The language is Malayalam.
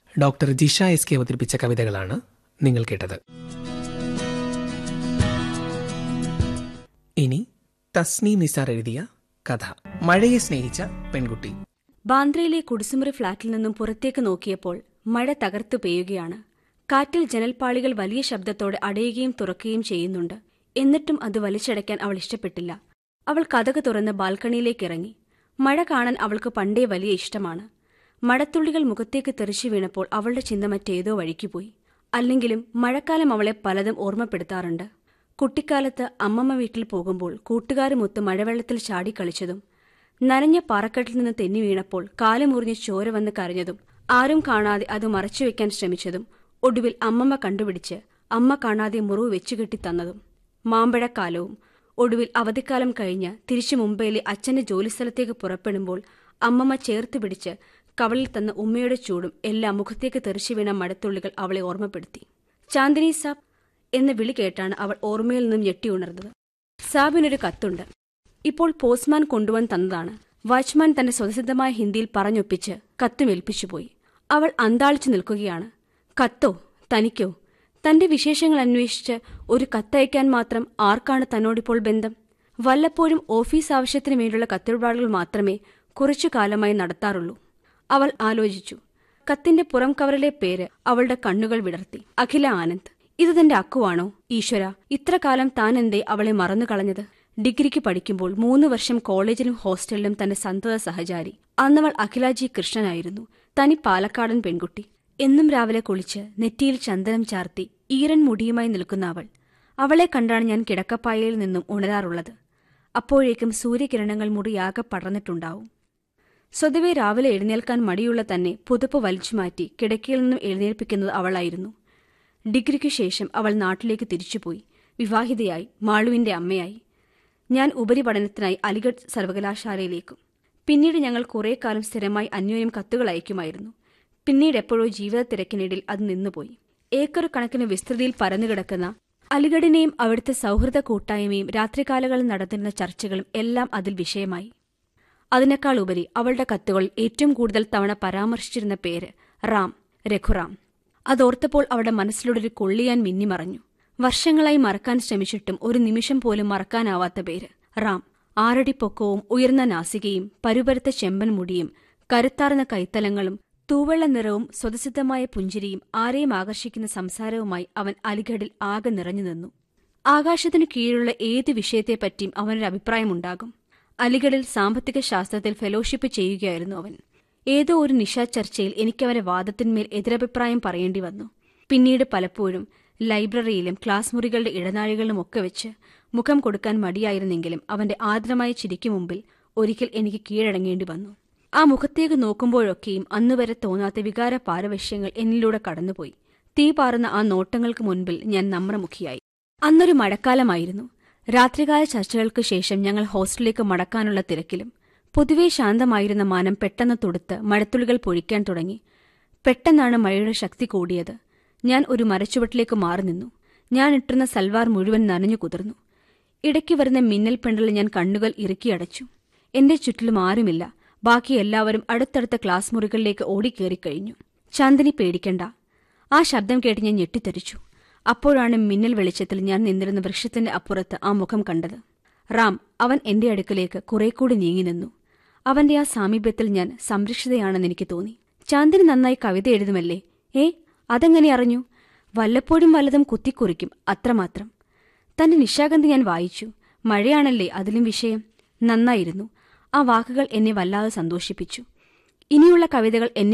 ഡോക്ടർ ജിഷ എസ് കെ അവതരിപ്പിച്ച കവിതകളാണ് നിങ്ങൾ കേട്ടത് ഇനി തസ്നി നിസാർ എഴുതിയ കഥ മഴയെ സ്നേഹിച്ച പെൺകുട്ടി ബാന്ദ്രയിലെ കുടിസുമുറി ഫ്ളാറ്റിൽ നിന്നും പുറത്തേക്ക് നോക്കിയപ്പോൾ മഴ തകർത്തു പെയ്യുകയാണ് കാറ്റിൽ ജനൽപ്പാളികൾ വലിയ ശബ്ദത്തോടെ അടയുകയും തുറക്കുകയും ചെയ്യുന്നുണ്ട് എന്നിട്ടും അത് വലിച്ചടയ്ക്കാൻ അവൾ ഇഷ്ടപ്പെട്ടില്ല അവൾ കഥക് തുറന്ന് ബാൽക്കണിയിലേക്ക് ഇറങ്ങി മഴ കാണാൻ അവൾക്ക് പണ്ടേ വലിയ ഇഷ്ടമാണ് മഴത്തുള്ളികൾ മുഖത്തേക്ക് തെറിച്ചു വീണപ്പോൾ അവളുടെ ചിന്ത മറ്റേതോ വഴിക്ക് പോയി അല്ലെങ്കിലും മഴക്കാലം അവളെ പലതും ഓർമ്മപ്പെടുത്താറുണ്ട് കുട്ടിക്കാലത്ത് അമ്മമ്മ വീട്ടിൽ പോകുമ്പോൾ കൂട്ടുകാരുമൊത്ത് മഴവെള്ളത്തിൽ ചാടിക്കളിച്ചതും നനഞ്ഞ പാറക്കെട്ടിൽ നിന്ന് തെന്നി വീണപ്പോൾ കാല് മുറിഞ്ഞ് ചോര വന്ന് കരഞ്ഞതും ആരും കാണാതെ അത് മറച്ചുവെക്കാൻ ശ്രമിച്ചതും ഒടുവിൽ അമ്മമ്മ കണ്ടുപിടിച്ച് അമ്മ കാണാതെ മുറിവ് വെച്ചുകെട്ടി തന്നതും മാമ്പഴക്കാലവും ഒടുവിൽ അവധിക്കാലം കഴിഞ്ഞ് തിരിച്ചു മുംബൈയിലെ അച്ഛന്റെ ജോലിസ്ഥലത്തേക്ക് പുറപ്പെടുമ്പോൾ അമ്മമ്മ ചേർത്ത് പിടിച്ച് കവളിൽ തന്ന ഉമ്മയുടെ ചൂടും എല്ലാം മുഖത്തേക്ക് തെറിച്ചു വീണ മഴത്തുള്ളികൾ അവളെ ഓർമ്മപ്പെടുത്തി ചാന്ദിനി സാബ് എന്ന വിളി കേട്ടാണ് അവൾ ഓർമ്മയിൽ നിന്നും ഞെട്ടിയുണർന്നത് സാബിനൊരു കത്തുണ്ട് ഇപ്പോൾ പോസ്റ്റ്മാൻ കൊണ്ടുവന്ന് തന്നതാണ് വാച്ച്മാൻ തന്റെ സ്വതസിദ്ധമായ ഹിന്ദിയിൽ പറഞ്ഞൊപ്പിച്ച് കത്തുമേൽപ്പിച്ചുപോയി അവൾ അന്താളിച്ചു നിൽക്കുകയാണ് കത്തോ തനിക്കോ തന്റെ വിശേഷങ്ങൾ അന്വേഷിച്ച് ഒരു കത്തയക്കാൻ മാത്രം ആർക്കാണ് തന്നോടിപ്പോൾ ബന്ധം വല്ലപ്പോഴും ഓഫീസ് ആവശ്യത്തിന് വേണ്ടിയുള്ള കത്തിടപാടുകൾ മാത്രമേ കുറച്ചു കാലമായി നടത്താറുള്ളൂ അവൾ ആലോചിച്ചു കത്തിന്റെ പുറം കവറിലെ പേര് അവളുടെ കണ്ണുകൾ വിടർത്തി അഖില ആനന്ദ് ഇത് തന്റെ അക്കുവാണോ ഈശ്വര ഇത്ര കാലം താൻ എന്തേ അവളെ മറന്നു കളഞ്ഞത് ഡിഗ്രിക്ക് പഠിക്കുമ്പോൾ മൂന്ന് വർഷം കോളേജിലും ഹോസ്റ്റലിലും തന്റെ സന്തത സഹചാരി അന്നവൾ അഖിലാജി കൃഷ്ണനായിരുന്നു തനി പാലക്കാടൻ പെൺകുട്ടി എന്നും രാവിലെ കുളിച്ച് നെറ്റിയിൽ ചന്ദനം ചാർത്തി ഈറൻ മുടിയുമായി നിൽക്കുന്ന അവൾ അവളെ കണ്ടാണ് ഞാൻ കിടക്കപ്പായയിൽ നിന്നും ഉണരാറുള്ളത് അപ്പോഴേക്കും സൂര്യകിരണങ്ങൾ മുറിയാകെ പടർന്നിട്ടുണ്ടാവും സ്വതവേ രാവിലെ എഴുന്നേൽക്കാൻ മടിയുള്ള തന്നെ പുതുപ്പ് വലിച്ചുമാറ്റി കിടക്കയിൽ നിന്നും എഴുന്നേൽപ്പിക്കുന്നത് അവളായിരുന്നു ഡിഗ്രിക്കു ശേഷം അവൾ നാട്ടിലേക്ക് തിരിച്ചുപോയി വിവാഹിതയായി മാളുവിന്റെ അമ്മയായി ഞാൻ ഉപരിപഠനത്തിനായി അലിഗഡ് സർവകലാശാലയിലേക്കും പിന്നീട് ഞങ്ങൾ കുറേ കാലം സ്ഥിരമായി അന്യോന്യം കത്തുകൾ അയക്കുമായിരുന്നു പിന്നീട് എപ്പോഴോ ജീവിത തിരക്കിനിടയിൽ അത് നിന്നുപോയി ഏക്കർ കണക്കിന് വിസ്തൃതിയിൽ പരന്നുകിടക്കുന്ന അലിഗഡിനെയും അവിടുത്തെ സൗഹൃദ കൂട്ടായ്മയും രാത്രികാലങ്ങളിൽ നടന്നിരുന്ന ചർച്ചകളും എല്ലാം അതിൽ വിഷയമായി അതിനേക്കാൾ ഉപരി അവളുടെ കത്തുകളിൽ ഏറ്റവും കൂടുതൽ തവണ പരാമർശിച്ചിരുന്ന പേര് റാം രഘുറാം അതോർത്തപ്പോൾ അവളുടെ മനസ്സിലൂടെ ഒരു കൊള്ളിയാൻ മിന്നിമറഞ്ഞു വർഷങ്ങളായി മറക്കാൻ ശ്രമിച്ചിട്ടും ഒരു നിമിഷം പോലും മറക്കാനാവാത്ത പേര് റാം ആറടി പൊക്കവും ഉയർന്ന നാസികയും പരുപരുത്ത ചെമ്പൻ മുടിയും കരുത്താർന്ന കൈത്തലങ്ങളും തൂവെള്ള നിറവും സ്വതസിദ്ധമായ പുഞ്ചിരിയും ആരെയും ആകർഷിക്കുന്ന സംസാരവുമായി അവൻ അലിഗഡിൽ ആകെ നിറഞ്ഞു നിന്നു ആകാശത്തിനു കീഴിലുള്ള ഏത് വിഷയത്തെപ്പറ്റിയും അവനൊരു അഭിപ്രായമുണ്ടാകും അലിഗഡിൽ സാമ്പത്തിക ശാസ്ത്രത്തിൽ ഫെലോഷിപ്പ് ചെയ്യുകയായിരുന്നു അവൻ ഏതോ ഒരു നിശാ ചർച്ചയിൽ എനിക്കവന്റെ വാദത്തിന്മേൽ എതിരഭിപ്രായം പറയേണ്ടി വന്നു പിന്നീട് പലപ്പോഴും ലൈബ്രറിയിലും ക്ലാസ് മുറികളുടെ ഇടനാഴികളിലുമൊക്കെ വെച്ച് മുഖം കൊടുക്കാൻ മടിയായിരുന്നെങ്കിലും അവന്റെ ആർദ്രമായ ചിരിക്കു മുമ്പിൽ ഒരിക്കൽ എനിക്ക് കീഴടങ്ങേണ്ടി വന്നു ആ മുഖത്തേക്ക് നോക്കുമ്പോഴൊക്കെയും അന്നുവരെ തോന്നാത്ത വികാര പാരവശ്യങ്ങൾ എന്നിലൂടെ കടന്നുപോയി തീ പാറുന്ന ആ നോട്ടങ്ങൾക്ക് മുൻപിൽ ഞാൻ നമ്രമുഖിയായി അന്നൊരു മഴക്കാലമായിരുന്നു രാത്രികാല ചർച്ചകൾക്ക് ശേഷം ഞങ്ങൾ ഹോസ്റ്റലിലേക്ക് മടക്കാനുള്ള തിരക്കിലും പൊതുവെ ശാന്തമായിരുന്ന മാനം പെട്ടെന്ന് തുടുത്ത് മഴത്തുള്ളികൾ പൊഴിക്കാൻ തുടങ്ങി പെട്ടെന്നാണ് മഴയുടെ ശക്തി കൂടിയത് ഞാൻ ഒരു മരച്ചുവട്ടിലേക്ക് മാറി നിന്നു ഞാൻ ഇട്ടിരുന്ന സൽവാർ മുഴുവൻ നനഞ്ഞു കുതിർന്നു ഇടയ്ക്ക് വരുന്ന മിന്നൽ പെണ്ടലിൽ ഞാൻ കണ്ണുകൾ ഇറുക്കിയടച്ചു എന്റെ ചുറ്റിലും ആരുമില്ല ബാക്കി എല്ലാവരും അടുത്തടുത്ത ക്ലാസ് മുറികളിലേക്ക് ഓടിക്കേറിക്കഴിഞ്ഞു ചാന്ദിനി പേടിക്കണ്ട ആ ശബ്ദം കേട്ട് ഞാൻ ഞെട്ടിത്തെറിച്ചു അപ്പോഴാണ് മിന്നൽ വെളിച്ചത്തിൽ ഞാൻ നിന്നിരുന്ന വൃക്ഷത്തിന്റെ അപ്പുറത്ത് ആ മുഖം കണ്ടത് റാം അവൻ എന്റെ അടുക്കലേക്ക് കുറെ കൂടി നീങ്ങി നിന്നു അവന്റെ ആ സാമീപ്യത്തിൽ ഞാൻ സംരക്ഷിതയാണെന്ന് എനിക്ക് തോന്നി ചാന്ദിനി നന്നായി കവിത എഴുതുമല്ലേ ഏ അതെങ്ങനെ അറിഞ്ഞു വല്ലപ്പോഴും വല്ലതും കുത്തിക്കുറിക്കും അത്രമാത്രം തന്റെ നിശാഗന്ധി ഞാൻ വായിച്ചു മഴയാണല്ലേ അതിലും വിഷയം നന്നായിരുന്നു ആ വാക്കുകൾ എന്നെ വല്ലാതെ സന്തോഷിപ്പിച്ചു ഇനിയുള്ള കവിതകൾ എന്നെ